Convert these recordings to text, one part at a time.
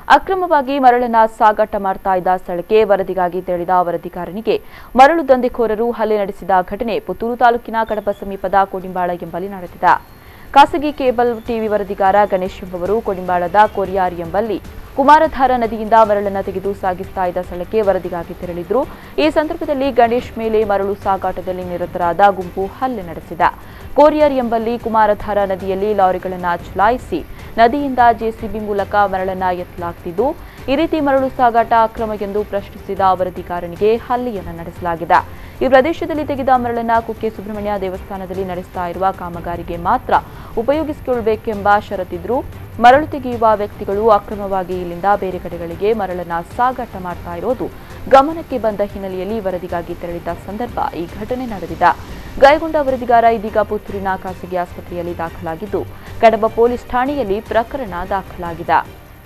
ಅಕ್ರಮವಾಗಿ ಮರಳನ್ನ ಸಾಗಾಟ ಮಾಡ್ತಾ ಇದ್ದ ಸ್ಥಳಕ್ಕೆ ವರದಿಗಾಗಿ ತೆರಳಿದ ವರದಿಗಾರನಿಗೆ ಮರಳು ದಂಧೆಕೋರರು ಹಲ್ಲೆ ನಡೆಸಿದ ಘಟನೆ ಪುತ್ತೂರು ತಾಲೂಕಿನ ಕಡಪ ಸಮೀಪದ ಕೋಡಿಂಬಾಳ ಎಂಬಲ್ಲಿ ನಡೆದಿದೆ ಖಾಸಗಿ ಕೇಬಲ್ ಟಿವಿ ವರದಿಗಾರ ಗಣೇಶ್ ಎಂಬುವರು ಕೋಡಿಂಬಾಳದ ಕೊರಿಯಾರ್ ಎಂಬಲ್ಲಿ ಕುಮಾರಧಾರ ನದಿಯಿಂದ ಮರಳನ್ನು ತೆಗೆದು ಸಾಗಿಸ್ತಾ ಇದ್ದ ಸ್ಥಳಕ್ಕೆ ವರದಿಗಾಗಿ ತೆರಳಿದ್ರು ಈ ಸಂದರ್ಭದಲ್ಲಿ ಗಣೇಶ್ ಮೇಲೆ ಮರಳು ಸಾಗಾಟದಲ್ಲಿ ನಿರತರಾದ ಗುಂಪು ಹಲ್ಲೆ ನಡೆಸಿದೆ ಕೋರಿಯರ್ ಎಂಬಲ್ಲಿ ಕುಮಾರಧಾರ ನದಿಯಲ್ಲಿ ಲಾರಿಗಳನ್ನು ಚಲಾಯಿಸಿ ನದಿಯಿಂದ ಜೆಸಿಬಿ ಮೂಲಕ ಮರಳನ್ನ ಎತ್ತಲಾಗ್ತಿದ್ದು ಈ ರೀತಿ ಮರಳು ಸಾಗಾಟ ಅಕ್ರಮ ಎಂದು ಪ್ರಶ್ನಿಸಿದ ವರದಿಗಾರನಿಗೆ ಹಲ್ಲೆಯನ್ನು ನಡೆಸಲಾಗಿದೆ ಈ ಪ್ರದೇಶದಲ್ಲಿ ತೆಗೆದ ಮರಳನ್ನ ಕುಕ್ಕೆ ಸುಬ್ರಹ್ಮಣ್ಯ ದೇವಸ್ಥಾನದಲ್ಲಿ ನಡೆಸ್ತಾ ಇರುವ ಕಾಮಗಾರಿಗೆ ಮಾತ್ರ ಉಪಯೋಗಿಸಿಕೊಳ್ಳಬೇಕೆಂಬ ಷರತ್ತಿದ್ರು ಮರಳು ತೆಗೆಯುವ ವ್ಯಕ್ತಿಗಳು ಅಕ್ರಮವಾಗಿ ಇಲ್ಲಿಂದ ಬೇರೆ ಕಡೆಗಳಿಗೆ ಮರಳನ್ನ ಸಾಗಾಟ ಮಾಡ್ತಾ ಇರೋದು ಗಮನಕ್ಕೆ ಬಂದ ಹಿನ್ನೆಲೆಯಲ್ಲಿ ವರದಿಗಾಗಿ ತೆರಳಿದ್ದ ಸಂದರ್ಭ ಈ ಘಟನೆ ನಡೆದಿದೆ ಗಾಯಗೊಂಡ ವರದಿಗಾರ ಇದೀಗ ಪುತ್ತೂರಿನ ಖಾಸಗಿ ಆಸ್ಪತ್ರೆಯಲ್ಲಿ ದಾಖಲಾಗಿದ್ದು ಕಡಬ ಪೊಲೀಸ್ ಠಾಣೆಯಲ್ಲಿ ಪ್ರಕರಣ ದಾಖಲಾಗಿದೆ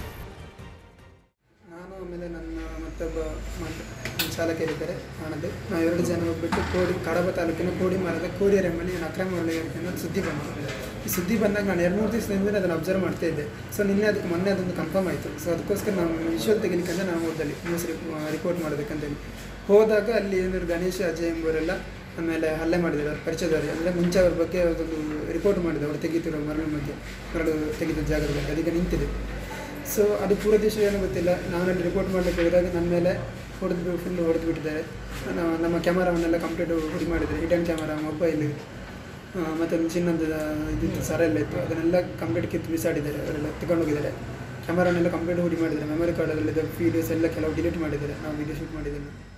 ನಾನು ಆಮೇಲೆ ನನ್ನ ಮತ್ತೊಬ್ಬ ಮಾತು ನನ್ನ ಚಾಲಕರಿದ್ದಾರೆ ಹಣದ್ದು ನಾವು ಎರಡು ಜನ ಹೋಗ್ಬಿಟ್ಟು ಕೋಡಿ ಕಡಬ ತಾಲೂಕಿನ ಕೋಡಿ ಮರದ ಕೋಡಿಯರ್ ಎಂಬಲ್ಲಿ ನಾನು ಅಕ್ರಮ ಮರಳಿಗಾರಿಕೆ ಅನ್ನೋದು ಸುದ್ದಿ ಬಂತು ಈ ಸುದ್ದಿ ಬಂದಾಗ ನಾನು ಎರಡು ಮೂರು ದಿವಸದಿಂದ ಅದನ್ನು ಅಬ್ಸರ್ವ್ ಮಾಡ್ತಾ ಇದ್ದೆ ಸೊ ನಿನ್ನೆ ಅದಕ್ಕೆ ಮೊನ್ನೆ ಅದೊಂದು ಕನ್ಫರ್ಮ್ ಆಯಿತು ಸೊ ಅದಕ್ಕೋಸ್ಕರ ನಾವು ವಿಷುವಲ್ ತೆಗಿಲಿಕ್ಕಂತ ನಾವು ಹೋದಲ್ಲಿ ನ್ಯೂಸ್ ರಿಪೋರ್ಟ್ ಮಾಡೋದಕ್ಕಂತೇಳಿ ಹೋದಾಗ ಅಲ್ಲಿ ಏನಾದ್ರು ಗಣೇಶ ಅಜಯ್ ಎಂಬುವರೆಲ್ಲ ಆಮೇಲೆ ಹಲ್ಲೆ ಮಾಡಿದ್ದಾರೆ ಅವ್ರ ಪರಿಚಯದವರು ಅಂದರೆ ಮುಂಚೆ ಅವ್ರ ಬಗ್ಗೆ ಅದೊಂದು ರಿಪೋರ್ಟ್ ಮಾಡಿದೆ ಅವ್ರು ತೆಗಿತಿರೋ ಮರಳು ಬಗ್ಗೆ ಮರಳು ತೆಗೆದ ಜಾಗದಲ್ಲಿ ಅದೀಗ ನಿಂತಿದೆ ಸೊ ಅದು ಪೂರ ದೇಶ ಏನೋ ಗೊತ್ತಿಲ್ಲ ನಾನಲ್ಲಿ ರಿಪೋರ್ಟ್ ಮಾಡಲಿಕ್ಕೆ ಹೋದಾಗ ನನ್ನ ಮೇಲೆ ಹೊಡೆದು ಫುಲ್ ಹೊಡೆದು ಬಿಟ್ಟಿದ್ದಾರೆ ನಾವು ನಮ್ಮ ಕ್ಯಾಮರಾವನ್ನೆಲ್ಲ ಕಂಪ್ಲೀಟ್ ಹುಡಿ ಮಾಡಿದ್ದಾರೆ ಹಿಡನ್ ಕ್ಯಾಮರಾ ಮೊಬೈಲ್ ಮತ್ತೊಂದು ಚಿನ್ನದ ಇದಿತ್ತು ಸರ ಎಲ್ಲ ಇತ್ತು ಅದನ್ನೆಲ್ಲ ಕಂಪ್ಲೀಟ್ ಕಿತ್ತು ಬಿಸಾಡಿದ್ದಾರೆ ಅವರೆಲ್ಲ ತಗೊಂಡೋಗಿದ್ದಾರೆ ಕ್ಯಾಮರಾನೆಲ್ಲ ಕಂಪ್ಲೀಟ್ ಹುಡಿ ಮಾಡಿದ್ದಾರೆ ಮೆಮೊರಿ ಕಾರ್ಡಲ್ಲಿದ್ದ ವೀಡಿಯೋಸ್ ಎಲ್ಲ ಕೆಲವು ಡಿಲೀಟ್ ಮಾಡಿದ್ದಾರೆ ನಾವು ವಿಡಿಯೋ ಶೂಟ್ ಮಾಡಿದ್ದೇನೆ